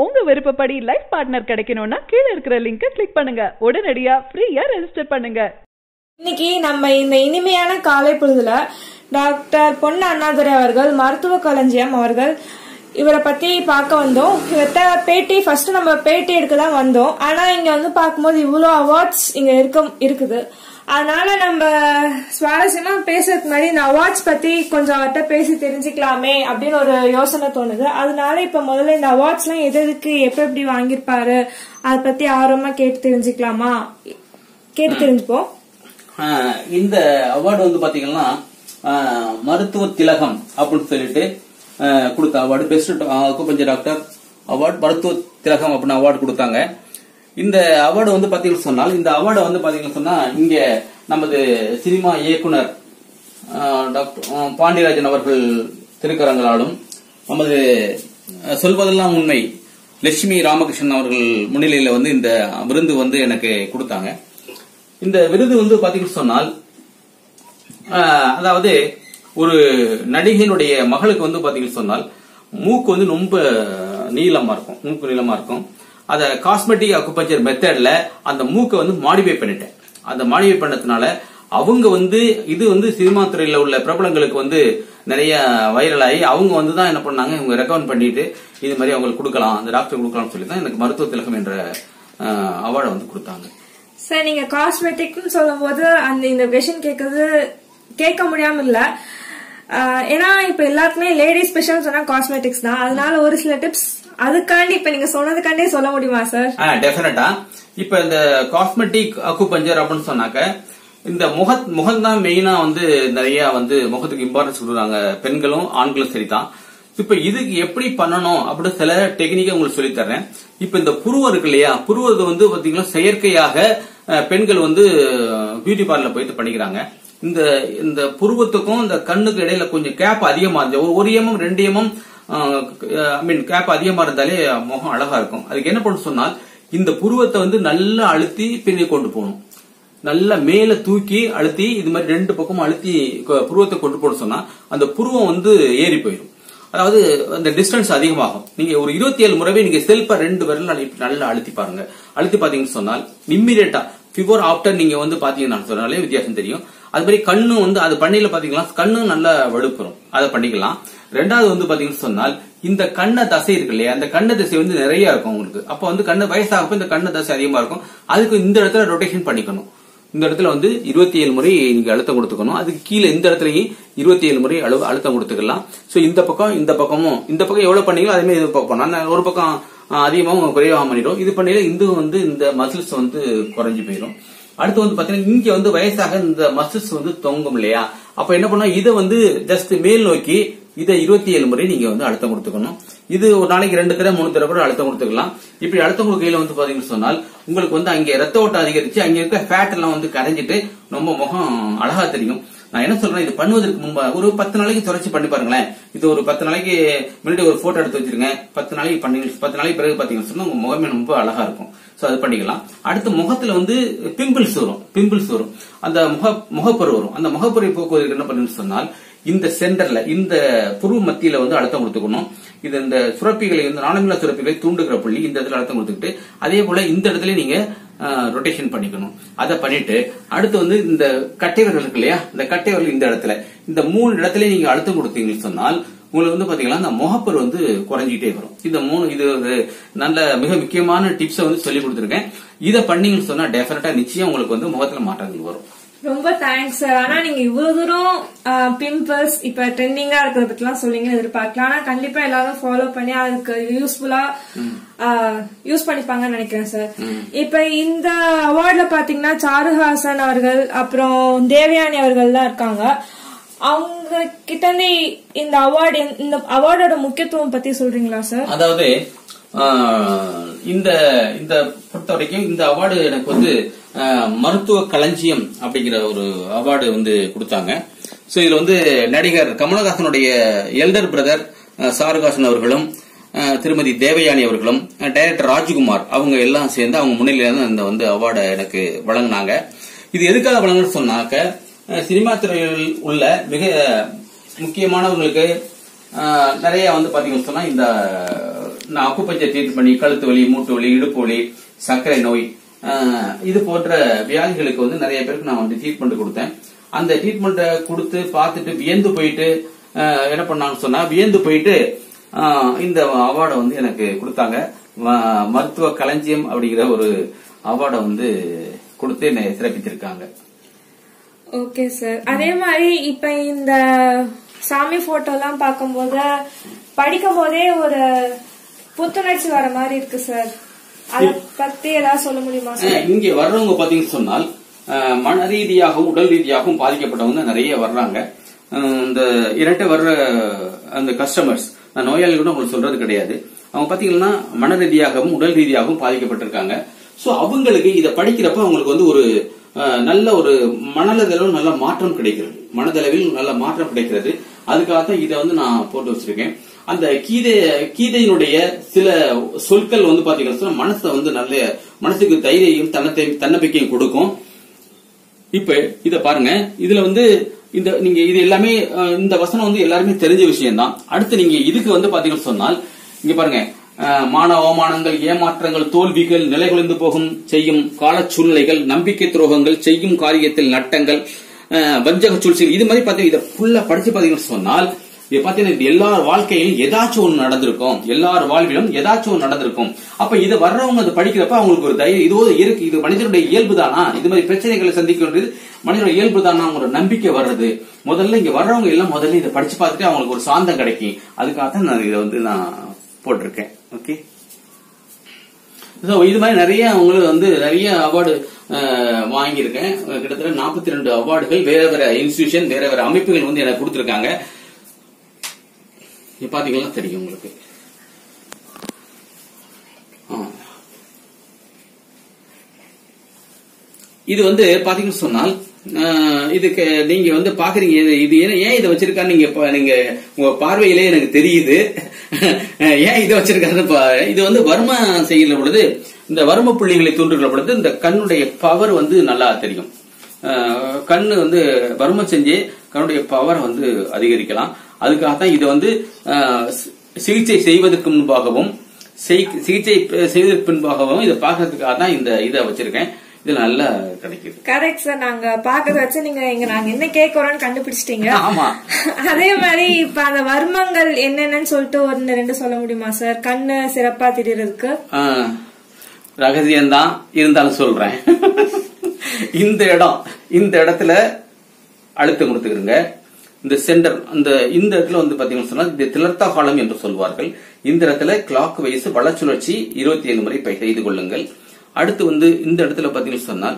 உங்க விருப்பப்படி life partner கிடைக்கணும்னா கீழே இருக்கிற லிங்கை கிளிக் பண்ணுங்க உடனடியா ஃப்ரீயா ரெஜிஸ்டர் பண்ணுங்க இன்னைக்கு நம்ம இந்த இனிமையான காலை பொழுதுல டாக்டர் பொன் அண்ணாதுரை அவர்கள் மருத்துவ களஞ்சியம் அவர்கள் இவரை பத்தி பார்க்க வந்தோம் இவர்கிட்ட பேட்டி ஃபர்ஸ்ட் நம்ம பேட்டி எடுக்க தான் வந்தோம் ஆனா இங்க வந்து பார்க்கும்போது இவ்வளோ அவார்ட்ஸ் இங்க இருக்க இருக்குது அதனால நம்ம சுவாரஸ்யமா பேசுறதுக்கு முன்னாடி இந்த அவார்ட்ஸ் பத்தி கொஞ்சம் அவர்கிட்ட பேசி தெரிஞ்சுக்கலாமே அப்படின்னு ஒரு யோசனை தோணுது அதனால இப்ப முதல்ல இந்த அவார்ட்ஸ் எல்லாம் எது எதுக்கு எப்ப எப்படி வாங்கியிருப்பாரு அதை பத்தி ஆர்வமா கேட்டு தெரிஞ்சுக்கலாமா கேட்டு தெரிஞ்சுப்போம் ஆஹ் இந்த அவார்டு வந்து பாத்தீங்கன்னா ஆஹ் மருத்துவ திலகம் அப்படின்னு சொல்லிட்டு ஆஹ் கொடுத்த award best acupuncture doctor award மருத்துவ திலகம் அப்படின்னு அவார்டு கொடுத்தாங்க இந்த அவார்டு வந்து பாத்தீங்கன்னு சொன்னால் இந்த அவார்டை வந்து பாத்தீங்கன்னு சொன்னா இங்க நமது சினிமா இயக்குனர் ஆஹ் டாக்டர் ஆஹ் பாண்டியராஜன் அவர்கள் திருக்கரங்களாலும் நமது ஆஹ் சொல்வதெல்லாம் உண்மை லட்சுமி ராமகிருஷ்ணன் அவர்கள் முன்னிலையில வந்து இந்த விருந்து வந்து எனக்கு கொடுத்தாங்க இந்த விருது வந்து பாத்தீங்கன்னு சொன்னால் ஆஹ், அதாவது ஒரு நடிகையினுடைய மகளுக்கு வந்து பாத்தீங்கன்னு சொன்னால் மூக்கு வந்து ரொம்ப நீளமா இருக்கும் மூக்கு நீளமா இருக்கும் அத காஸ்மெட்டிக் அக்குபஞ்சர் மெத்தட்ல அந்த மூக்கை வந்து மாடிஃபை பண்ணிட்டேன் அந்த மாடிஃபை பண்ணதுனால அவங்க வந்து இது வந்து சினிமா துறையில உள்ள பிரபலங்களுக்கு வந்து நிறைய வைரல் ஆகி அவங்க வந்து தான் என்ன பண்ணாங்க இவங்க ரெக்கமெண்ட் பண்ணிட்டு இது மாதிரி அவங்களுக்கு கொடுக்கலாம் அந்த டாக்டர் கொடுக்கலாம்னு சொல்லி தான் எனக்கு மருத்துவ திலகம் என்ற அவார்டை வந்து கொடுத்தாங்க சார் நீங்க காஸ்மெட்டிக்னு சொல்லும் போது அந்த இந்த கொஷின் கேட்கறது கேட்க முடியாம இல்ல ஆஹ் ஏன்னா இப்ப எல்லாருக்குமே லேடி ஸ்பெஷல் சொன்னா காஸ்மெட்டிக்ஸ் தான் அதனால ஒரு சில டிப்ஸ் அதுக்காண்டி இப்ப நீங்க சொன்னதுக்காண்டே சொல்ல முடியுமா சார் டெஃபினட்டா இப்ப இந்த காஸ்மெட்டிக் அக்குபஞ்சர் அப்படின்னு சொன்னாக்க இந்த முக முகம்தான் மெயினா வந்து நிறைய வந்து முகத்துக்கு இம்பார்ட்டன்ஸ் கொடுக்குறாங்க பெண்களும் ஆண்களும் சரிதான் இப்ப இதுக்கு எப்படி பண்ணணும் அப்படின்னு சில டெக்னிக்கை உங்களுக்கு சொல்லி தர்றேன் இப்ப இந்த புருவம் இருக்கு இல்லையா புருவத்தை வந்து பாத்தீங்கன்னா செயற்கையாக அஹ், பெண்கள் வந்து பியூட்டி பார்லர் போயிட்டு பண்ணிக்கிறாங்க இந்த இந்த புருவத்துக்கும் இந்த கண்ணுக்கு இடையில கொஞ்சம் கேப் அதிகமா இருந்துச்சு ஒரு ஒரு எம்எம் ரெண்டு எம்எம் ஐ மீன் கேப் அதிகமா இருந்தாலே முகம் அழகா இருக்கும் அதுக்கு என்ன பண்ண சொன்னால் இந்த புருவத்தை வந்து நல்லா அழுத்தி பின்னி கொண்டு போகணும் நல்லா மேல தூக்கி அழுத்தி இது மாதிரி ரெண்டு பக்கமும் அழுத்தி கொ- புருவத்தை கொண்டு போட சொன்னா அந்த புருவம் வந்து ஏறி போயிடும் அதாவது அந்த டிஸ்டன்ஸ் அதிகமாகும் நீங்க ஒரு இருபத்தி ஏழு முறைவே நீங்க செல்ஃபா ரெண்டு விரல் அழுத்தி- நல்லா அழுத்தி பாருங்க அழுத்தி பாத்தீங்கன்னு சொன்னால் இம்மிடியட்டா பிஃபோர் ஆஃப்டர் நீங்க வந்து பாத்தீங்கன்னா சொன்னாலே வித்தியாசம் தெரியும் அது மாதிரி கண்ணு வந்து அது பண்ணையில பாத்தீங்கன்னா கண்ணு நல்லா வலுப்புறம் அதை பண்ணிக்கலாம் ரெண்டாவது வந்து பாத்தீங்கன்னு சொன்னால் இந்த கண்ண தசை இருக்கு இல்லையா அந்த கண்ண தசை வந்து நிறைய இருக்கும் உங்களுக்கு அப்ப வந்து கண்ணு வயசாகப்ப இந்த கண்ண தசை அதிகமா இருக்கும் அதுக்கு இந்த இடத்துல ரொட்டேஷன் பண்ணிக்கணும் இந்த இடத்துல வந்து இருபத்தி ஏழு முறை நீங்க அழுத்தம் கொடுத்துக்கணும் அதுக்கு கீழே இந்த இடத்துலயும் இருபத்தி ஏழு முறை அளவு அழுத்தம் கொடுத்துக்கலாம் சோ இந்த பக்கம் இந்த பக்கமும் இந்த பக்கம் எவ்வளவு பண்ணீங்களோ அதே மாதிரி இது பக்கம் நான் ஒரு பக்கம் ஆஹ், அதிகமாகவும் குறைவாக பண்ணிடும் இது பண்ணையில இந்த வந்து இந்த மசில்ஸ் வந்து குறைஞ்சு போயிடும் அடுத்து வந்து பாத்தீங்கன்னா இங்க வந்து வயசாக இந்த மசில்ஸ் வந்து தொங்கும் இல்லையா அப்ப என்ன பண்ணா இதை வந்து ஜஸ்ட் மேல் நோக்கி இதை இருபத்தி ஏழு முறை நீங்க வந்து அழுத்தம் கொடுத்துக்கணும் இது ஒரு நாளைக்கு ரெண்டு தடவை மூணு தடவை கூட அழுத்தம் கொடுத்துக்கலாம் இப்படி அழுத்தம் கொடுக்கையில வந்து பாத்தீங்கன்னு சொன்னால் உங்களுக்கு வந்து அங்க ரத்த ஓட்டம் அதிகரிச்சு அங்க இருக்க ஃபேட் எல்லாம் வந்து கரைஞ்சிட்டு ரொம்ப முகம் அழகா தெரியும் நான் என்ன சொல்றேன் இது பண்ணுவதற்கு முன்பா ஒரு பத்து நாளைக்கு தொடர்ச்சி பண்ணி பாருங்களேன் இது ஒரு பத்து நாளைக்கு முன்னாடி ஒரு போட்டோ எடுத்து வச்சிருங்க பத்து நாளைக்கு பண்ணி பத்து நாளைக்கு பிறகு பாத்தீங்கன்னு சொன்னா உங்க முகமே ரொம்ப அழகா இருக்கும் சோ அது பண்ணிக்கலாம் அடுத்து முகத்துல வந்து பிம்பிள்ஸ் வரும் பிம்பிள்ஸ் வரும் அந்த முக முகப்பரு வரும் அந்த முகப்பருவை போக்குவதற்கு என்ன பண்ணுன்னு சொன்னால் இந்த சென்டர்ல இந்த புருவ மத்தியில வந்து அழுத்தம் கொடுத்துக்கணும் இது இந்த சுரப்பிகளை இந்த நாளமில்லா சுரப்பிகளை தூண்டுகிற புள்ளி இந்த இடத்துல அழுத்தம் கொடுத்துக்கிட்டு அதே போல இந்த இடத்துல நீங்க ரொட்டேஷன் பண்ணிக்கணும் அதை பண்ணிட்டு அடுத்து வந்து இந்த கட்டை விரல் இருக்கு இல்லையா இந்த கட்டை விரல் இந்த இடத்துல இந்த மூணு இடத்துல நீங்க அழுத்தம் கொடுத்தீங்கன்னு சொன்னால் உங்களுக்கு வந்து பாத்தீங்கன்னா அந்த முகப்பரு வந்து குறைஞ்சிட்டே வரும் இந்த மூணு இது ஒரு நல்ல மிக முக்கியமான டிப்ஸை வந்து சொல்லி கொடுத்துருக்கேன் இதை பண்ணீங்கன்னு சொன்னா டெஃபினட்டா நிச்சயம் உங்களுக்கு வந்து முகத்துல மாற்றங்கள் வரும் ரொம்ப தேங்க்ஸ் சார் ஆனா நீங்க இவ்வளவு தூரம் பிம்பிள்ஸ் இப்ப ட்ரெண்டிங்கா இருக்கிறத பத்திலாம் சொல்லிங்க எதிர்பார்க்கலாம் ஆனா கண்டிப்பா எல்லாரும் ஃபாலோ பண்ணி அதுக்கு யூஸ்ஃபுல்லா யூஸ் பண்ணிப்பாங்கன்னு நினைக்கிறேன் சார் இப்ப இந்த அவார்ட்ல பாத்தீங்கன்னா சாருஹாசன் அவர்கள் அப்புறம் தேவயானி அவர்கள் தான் இருக்காங்க அவங்க கிட்ட இருந்து இந்த அவார்டு இந்த அவார்டோட முக்கியத்துவம் பத்தி சொல்றீங்களா சார் அதாவது ஆஹ், இந்த இந்த பொறுத்த வரைக்கும் இந்த அவார்டு எனக்கு வந்து ஆஹ், மருத்துவ களஞ்சியம் அப்படிங்கிற ஒரு அவார்டு வந்து கொடுத்தாங்க சோ இதுல வந்து நடிகர் கமலஹாசனுடைய எல்டர் பிரதர் சாருகாசன் அவர்களும் ஆஹ், திருமதி தேவயானி அவர்களும் ஆஹ், டைரக்டர் ராஜ்குமார் அவங்க எல்லாம் சேர்ந்து அவங்க முன்னிலையில தான் இந்த வந்து அவார்டை எனக்கு வழங்கினாங்க இது எதுக்காக வழங்குன்னு சொன்னாக்க அஹ், சினிமா துறையில் உள்ள மிக முக்கியமானவர்களுக்கு ஆஹ், நிறைய வந்து பாத்தீங்கன்னு சொன்னா இந்த நான் அக்குப்பஞ்சர் ட்ரீட் பண்ணி கழுத்து வலி மூட்டு வலி இடுப்பு வலி சர்க்கரை நோய் ஆஹ், இது போன்ற வியாதிகளுக்கு வந்து நிறைய பேருக்கு நான் வந்து ட்ரீட்மெண்ட் கொடுத்தேன் அந்த ட்ரீட்மெண்ட்டை கொடுத்து பார்த்துட்டு வியந்து போயிட்டு ஆஹ், என்ன பண்ணாங்கன்னு சொன்னா வியந்து போயிட்டு ஆஹ், இந்த அவார்டை வந்து எனக்கு கொடுத்தாங்க ம- மருத்துவ களஞ்சியம் அப்படிங்கிற ஒரு அவார்டை வந்து கொடுத்து என்னை சிறப்பித்திருக்காங்க ஓகே சார் அதே மாதிரி இப்ப இந்த சாமி போட்டோ எல்லாம் பார்க்கும்போது படிக்கும் போதே ஒரு புத்துணர்ச்சி வர மாதிரி இருக்கு சார் அத பத்தி ஏதாவது சொல்ல முடியுமா சார் அஹ் இங்க வர்றவங்க பாத்தீங்கன்னு சொன்னால் அஹ் மன ரீதியாகவும் உடல் ரீதியாகவும் பாதிக்கப்பட்டவங்க நிறைய வர்றாங்க அஹ் இந்த இரட்டை வர்ற அந்த கஸ்டமர்ஸ் நான் நோயாளி கூட உங்களுக்கு சொல்றது கிடையாது அவங்க பாத்தீங்கன்னா மன ரீதியாகவும் உடல் ரீதியாகவும் பாதிக்கப்பட்டிருக்காங்க சோ அவங்களுக்கு இதை படிக்கிறப்ப அவங்களுக்கு வந்து ஒரு அஹ், நல்ல ஒரு மனதளவில் நல்ல மாற்றம் கிடைக்கிறது மனதளவில் நல்ல மாற்றம் கிடைக்கிறது அதுக்காக தான் இதை வந்து நான் போட்டு வச்சிருக்கேன் அந்த கீதை கீதையினுடைய சில சொற்கள் வந்து பாத்தீங்கன்னா சொன்னா மனசை வந்து நல்ல மனசுக்கு தைரியம் தன்னத்தை தன்னம்பிக்கையும் கொடுக்கும் இப்ப இத பாருங்க இதுல வந்து இந்த நீங்க இது எல்லாமே அஹ், இந்த வசனம் வந்து எல்லாருமே தெரிஞ்ச விஷயம் தான் அடுத்து நீங்க இதுக்கு வந்து பாத்தீங்கன்னு சொன்னால் இங்க பாருங்க அஹ், மான அவமானங்கள் ஏமாற்றங்கள் தோல்விகள் நிலைகுலைந்து போகும் செய்யும் கால சூழ்நிலைகள் நம்பிக்கை துரோகங்கள் செய்யும் காரியத்தில் நட்டங்கள் அஹ், வஞ்சக சூழ்ச்சிகள் இது மாதிரி பாத்தீங்க இதை ஃபுல்லா படிச்சு பாத்தீங்கன்னு சொன்னால் இது பாத்தீங்கன்னா இது எல்லார் வாழ்க்கையிலும் ஏதாச்சும் ஒண்ணு நடந்திருக்கும் எல்லார் வாழ்விலும் ஏதாச்சும் ஒண்ணு நடந்திருக்கும் அப்ப இதை வர்றவங்க அதை படிக்கிறப்ப அவங்களுக்கு ஒரு தைரியம் இது ஒரு இருக்கு இது மனிதனுடைய இயல்பு தானா இது மாதிரி பிரச்சனைகளை சந்திக்க வேண்டியது மனிதனுடைய இயல்பு தானா ஒரு நம்பிக்கை வர்றது முதல்ல இங்க வர்றவங்க எல்லாம் முதல்ல இதை படிச்சு பார்த்துட்டு அவங்களுக்கு ஒரு சாந்தம் கிடைக்கும் அதுக்காக தான் நான் இதை வந்து நான் போட்டிருக்கேன் ஓகே ஸோ இது மாதிரி நிறைய அவங்களுக்கு வந்து நிறைய அவார்டு வாங்கியிருக்கேன் கிட்டத்தட்ட நாற்பத்தி ரெண்டு அவார்டுகள் வேற வேற இன்ஸ்டிடியூஷன் வேற வேற அமைப்புகள் வந்து எனக்கு கொடுத்துருக்காங்க இது பாத்தீங்கன்னா தெரியும் உங்களுக்கு ஆ. இது வந்து பாத்தீங்கன்னு சொன்னால் அஹ், இதுக்கு நீங்க வந்து பாக்குறீங்க இது இது ஏன் ஏன் இதை வச்சிருக்கான்னு நீங்க பா- நீங்க உங்க பார்வையிலே எனக்கு தெரியுது ஏன் இதை வச்சிருக்காருன்னு பா- இது வந்து வர்ம செய்கிற பொழுது இந்த வர்ம புள்ளிகளை தூண்டுகிற பொழுது இந்த கண்ணுடைய பவர் வந்து நல்லா தெரியும் அஹ், கண்ணு வந்து வர்மம் செஞ்சு கண்ணுடைய பவர் வந்து அதிகரிக்கலாம் அதுக்காக தான் இதை வந்து அஹ், சி- சிகிச்சை செய்வதற்கு முன்பாகவும் செய்- சிகிச்சை செய்வதற்கு பின்பாகவும் இதை பார்க்கறதுக்காக தான் இந்த இதை வச்சிருக்கேன் இது நல்லா கிடைக்குது கரெக்ட் சார் நாங்க பாக்கறத வச்சு நீங்க இங்க நாங்க என்ன கேக்குறோம்னு கண்டுபிடிச்சிட்டீங்க ஆமா அதே மாதிரி இப்ப அந்த வர்மங்கள் என்னென்னு சொல்லிட்டு ஒன்னு ரெண்டு சொல்ல முடியுமா சார் கண்ணு சிறப்பா தெரியறதுக்கு ஆஹ், ரகசியம்தான் இருந்தாலும் சொல்றேன் இந்த இடம் இந்த இடத்துல அழுத்தம் கொடுத்துக்கிறங்க இந்த சென்டர் அந்த இந்த இடத்துல வந்து பாத்தீங்கன்னு சொன்னா இந்த திலர்த்தா காலம் என்று சொல்வார்கள் இந்த இடத்துல கிளாக் வைஸ் வளச்சுழற்சி இருபத்தி ஏழு முறை பை- செய்து கொள்ளுங்கள் அடுத்து வந்து இந்த இடத்துல பாத்தீங்கன்னு சொன்னால்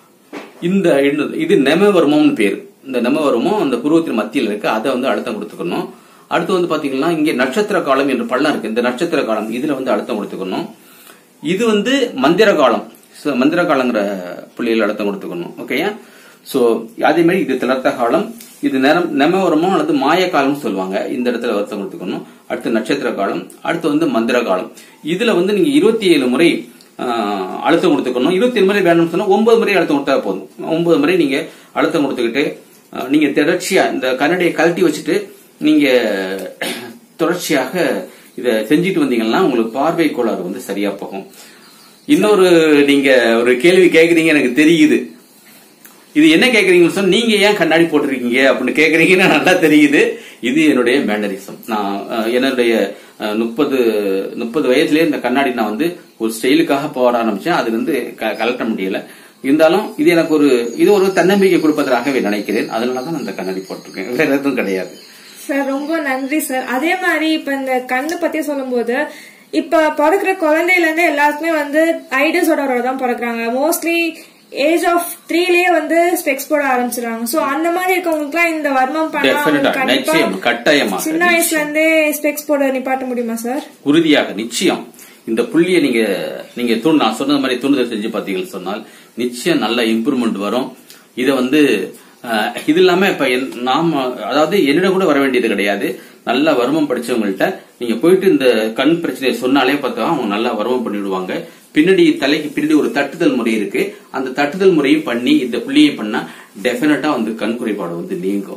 இந்த எண்ணு- இது நெமவர்மம்னு பேர் இந்த நெமவர்மம் அந்த புருவத்தின் மத்தியில் இருக்கு அதை வந்து அழுத்தம் கொடுத்துக்கணும் அடுத்து வந்து பாத்தீங்கன்னா இங்கே நட்சத்திர காலம் என்று பள்ளம் இருக்கு இந்த நட்சத்திர காலம் இதுல வந்து அழுத்தம் கொடுத்துக்கணும் இது வந்து மந்திர காலம் So, மந்திர காலங்கிற புள்ளியில் அழுத்தம் கொடுத்துக்கணும் ஓகேயா சோ அதே மாதிரி இது திலர்த்த காலம் இது நேரம் நெமவரமோ அல்லது மாய காலம்னு சொல்லுவாங்க இந்த இடத்துல அழுத்தம் கொடுத்துக்கணும் அடுத்து நட்சத்திர காலம் அடுத்து வந்து மந்திர காலம் இதுல வந்து நீங்க இருபத்தி ஏழு முறை ஆஹ், அழுத்தம் கொடுத்துக்கணும் இருபத்தி ஏழு முறை வேணும்னு சொன்னா ஒன்பது முறை அழுத்தம் கொடுத்தா போதும் ஒன்பது முறை நீங்க அழுத்தம் கொடுத்துக்கிட்டு ஆஹ், நீங்க தொடர்ச்சியா இந்த கண்ணடையை கழட்டி வச்சுட்டு நீங்க தொடர்ச்சியாக இத செஞ்சுட்டு வந்தீங்கன்னா உங்களுக்கு பார்வை கோளாறு வந்து சரியா போகும் இன்னொரு நீங்க ஒரு கேள்வி கேக்குறீங்க எனக்கு தெரியுது இது என்ன கேக்குறீங்கன்னு சொன்னா நீங்க ஏன் கண்ணாடி போட்டிருக்கீங்க அப்படின்னு கேக்குறீங்கன்னு நல்லா தெரியுது இது என்னுடைய மேண்டரிசம் நான் அஹ், என்னுடைய முப்பது முப்பது வயசுலயே இந்த கண்ணாடி நான் வந்து ஒரு ஸ்டைலுக்காக போட ஆரம்பிச்சேன் அது வந்து க- கலட்ட முடியல இருந்தாலும் இது எனக்கு ஒரு இது ஒரு தன்னம்பிக்கை கொடுப்பதற்காகவே நினைக்கிறேன் அதனால தான் நான் இந்த கண்ணாடி போட்டிருக்கேன் வேற எதுவும் கிடையாது சார் ரொம்ப நன்றி சார் அதே மாதிரி இப்ப இந்த கண்ணு பத்தி சொல்லும்போது இப்ப பிறக்கிற குழந்தையில இருந்து எல்லாருக்குமே வந்து ஐடியஸோட தான் பிறக்குறாங்க மோஸ்ட்லி ஏஜ் ஆஃப் த்ரீலயே வந்து ஸ்பெக்ஸ் போட ஆரம்பிச்சிடுறாங்க சோ அந்த மாதிரி இருக்கவங்களுக்குலாம் இந்த வர்மம் பண்ணா Definite-ஆ, அவங்க நிச்சயம், கண்டிப்பா கட்டாயமாக, சின்ன வயசுல இருந்தே ஸ்பெக்ஸ் போட நிப்பாட்ட முடியுமா சார் உறுதியாக நிச்சயம் இந்த புள்ளியை நீங்க நீங்க தூண் நான் சொன்னது மாதிரி தூண்டுதல் செஞ்சு பார்த்தீங்கன்னு சொன்னால் நிச்சயம் நல்ல இம்ப்ரூவ்மெண்ட் வரும் இதை வந்து அஹ், இது இல்லாம இப்ப என்- நாம அதாவது என்னிடம் கூட வர வேண்டியது கிடையாது நல்ல வருமம் படிச்சவங்கள்ட்ட நீங்க போயிட்டு இந்த கண் பிரச்சனையை சொன்னாலே பார்த்தா அவங்க நல்லா வருமம் பண்ணிவிடுவாங்க பின்னாடி தலைக்கு பின்னாடி ஒரு தட்டுதல் முறை இருக்கு அந்த தட்டுதல் முறையும் பண்ணி இந்த புள்ளியை பண்ணா டெஃபினட்டா வந்து கண் குறைபாடு வந்து நீங்கும்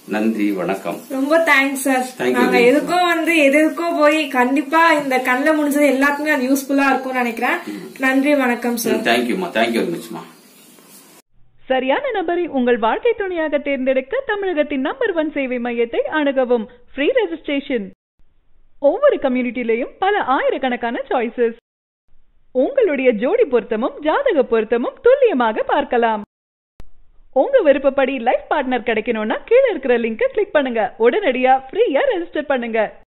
நன்றி வணக்கம் ரொம்ப தேங்க்ஸ் சார் Thank you, நாங்க Deep. எதுக்கும் வந்து எதுக்கும் போய் கண்டிப்பா இந்த கண்ணில் முடிஞ்சது எல்லாத்துக்குமே அது யூஸ்ஃபுல்லா இருக்கும்னு நினைக்கிறேன் நன்றி வணக்கம் சார் தேங்க்யூமா தேங்க்யூ வெரி மச்மா சரியான நபரை உங்கள் வாழ்க்கை துணையாக தேர்ந்தெடுக்க தமிழகத்தின் நம்பர் ஒன் சேவை மையத்தை அணுகவும் ஃப்ரீ ரெஜிஸ்ட்ரேஷன் ஒவ்வொரு கம்யூனிட்டிலையும் பல ஆயிரக்கணக்கான சாய்ஸஸ் உங்களுடைய ஜோடி பொருத்தமும் ஜாதக பொருத்தமும் துல்லியமாக பார்க்கலாம் உங்க விருப்பப்படி லைஃப் பார்ட்னர் கிடைக்கணும்னா கீழே இருக்கிற லிங்கை கிளிக் பண்ணுங்க உடனடியா ஃப்ரீயா ரெஜிஸ்டர் பண்ணுங்க